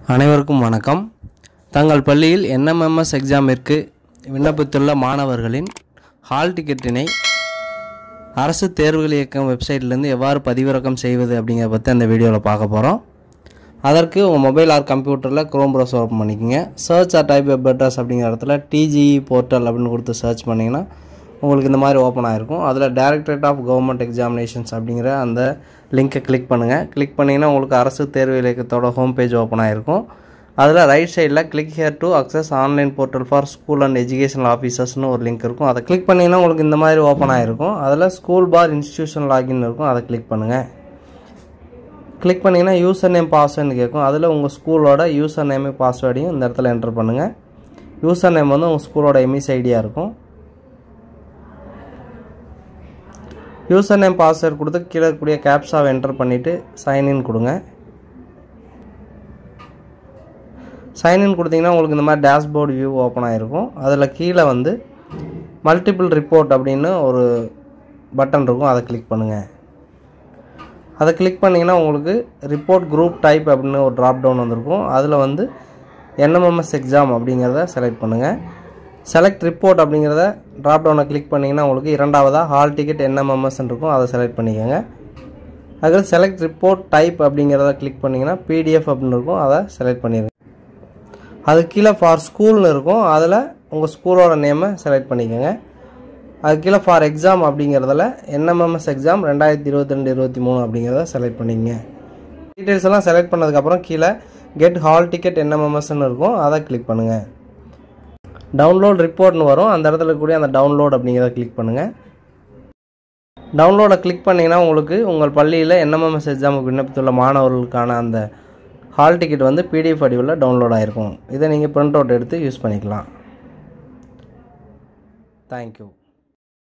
அனைவருக்கும் வணக்கம் தங்கள் பள்ளியில் என்எம்எம்எஸ் எக்ஸாமிற்கு விண்ணப்பித்துள்ள மாணவர்களின் ஹால் டிக்கெட்டினை அரசு தேர்வுகள் இயக்கம் வெப்சைட்லேருந்து எவ்வாறு பதிவிறக்கம் செய்வது அப்படிங்கிறத பற்றி அந்த வீடியோவில் பார்க்க போகிறோம் அதற்கு உங்கள் மொபைல் ஆர் கம்ப்யூட்டரில் க்ரோம் ப்ரௌசர் ஓப்பன் பண்ணிக்கோங்க search or type web address அப்படிங்கிற இடத்துல டிஜிஇ போர்ட்டல் அப்படின்னு கொடுத்து சர்ச் பண்ணிங்கன்னா உங்களுக்கு இந்த மாதிரி ஓப்பன் ஆகிருக்கும் அதில் டைரக்டரேட் ஆஃப் கவர்மெண்ட் எக்ஸாமினேஷன்ஸ் அப்படிங்கிற அந்த லிங்க்கை கிளிக் பண்ணுங்கள் கிளிக் பண்ணிங்கன்னா உங்களுக்கு அரசு தேர்வு இலக்கியத்தோட ஹோம் பேஜ் ஓப்பன் ஆகிருக்கும் அதில் ரைட் சைடில் click here to access online portal for school and educational ஆஃபீஸர்ஸ்னு ஒரு லிங்க் இருக்கும் அதை கிளிக் பண்ணிங்கன்னா உங்களுக்கு இந்த மாதிரி ஓப்பன் ஆகிருக்கும் அதில் ஸ்கூல் பார் இன்ஸ்டியூஷன் லாகின் இருக்கும் அதை கிளிக் பண்ணுங்கள் கிளிக் பண்ணிங்கன்னா யூசர் நேம் பாஸ்வேர்டுன்னு கேட்கும் அதில் உங்கள் ஸ்கூலோட யூசர் நேமு பாஸ்வேர்டையும் இந்த இடத்துல என்டர் பண்ணுங்கள் யூசர் நேம் வந்து உங்கள் ஸ்கூலோட எம்இஸ் ஐடியா இருக்கும் யூசர் நேம் பாஸ்வேர்டு கொடுத்து கீழே இருக்கக்கூடிய கேப்ஸாவை என்டர் பண்ணிவிட்டு சைன்இன் கொடுங்க சைன்இன் கொடுத்தீங்கன்னா உங்களுக்கு இந்த மாதிரி டேஷ்போர்டு வியூ ஓப்பன் ஆகிருக்கும் அதில் கீழே வந்து மல்டிபிள் ரிப்போர்ட் அப்படின்னு ஒரு பட்டன் இருக்கும் அதை கிளிக் பண்ணுங்கள் அதை கிளிக் பண்ணிங்கன்னா உங்களுக்கு ரிப்போர்ட் குரூப் டைப் அப்படின்னு ஒரு ட்ராப் டவுன் வந்திருக்கும் அதில் வந்து என்எம்எம்எஸ் எக்ஸாம் அப்படிங்கிறத செலக்ட் பண்ணுங்கள் செலக்ட் ரிப்போர்ட் அப்படிங்கிறத ட்ராப் டவுனை கிளிக் பண்ணிங்கன்னா உங்களுக்கு இரண்டாவதாக ஹால் டிக்கெட் என்எம்எம்எஸ் இருக்கும் அதை செலக்ட் பண்ணிக்கோங்க அதுக்கு செலக்ட் ரிப்போர்ட் டைப் அப்படிங்கிறத கிளிக் பண்ணிங்கன்னா பிடிஎஃப் அப்படின்னு இருக்கும் அதை செலக்ட் பண்ணிடுங்க அது கீழே ஃபார் ஸ்கூல்னு இருக்கும் அதில் உங்கள் ஸ்கூலோட நேமை செலக்ட் பண்ணிக்கோங்க அது கீழே ஃபார் எக்ஸாம் அப்படிங்கிறதுல என்எம்எம்எஸ் எக்ஸாம் ரெண்டாயிரத்தி இருபத்தி ரெண்டு இருபத்தி மூணு அப்படிங்கிறத செலக்ட் பண்ணிக்கங்க டீட்டெயில்ஸ் எல்லாம் செலக்ட் பண்ணதுக்கப்புறம் கீழே கெட் ஹால் டிக்கெட் என்எம்எம்எஸ்ன்னு இருக்கும் அதை கிளிக் பண்ணுங்கள் டவுன்லோட் ரிப்போர்ட்னு வரும் அந்த இடத்துல கூடிய அந்த டவுன்லோட் அப்படிங்கிறத கிளிக் பண்ணுங்கள் டவுன்லோடை கிளிக் பண்ணிங்கன்னா உங்களுக்கு உங்கள் பள்ளியில் என்எம்எம்எஸ் எக்ஸாமுக்கு விண்ணப்பித்துள்ள மாணவர்களுக்கான அந்த ஹால் டிக்கெட் வந்து பிடிஎஃப் வடிவில் டவுன்லோட் ஆகிருக்கும் இதை நீங்கள் பிரிண்ட் அவுட் எடுத்து யூஸ் பண்ணிக்கலாம் தேங்க்யூ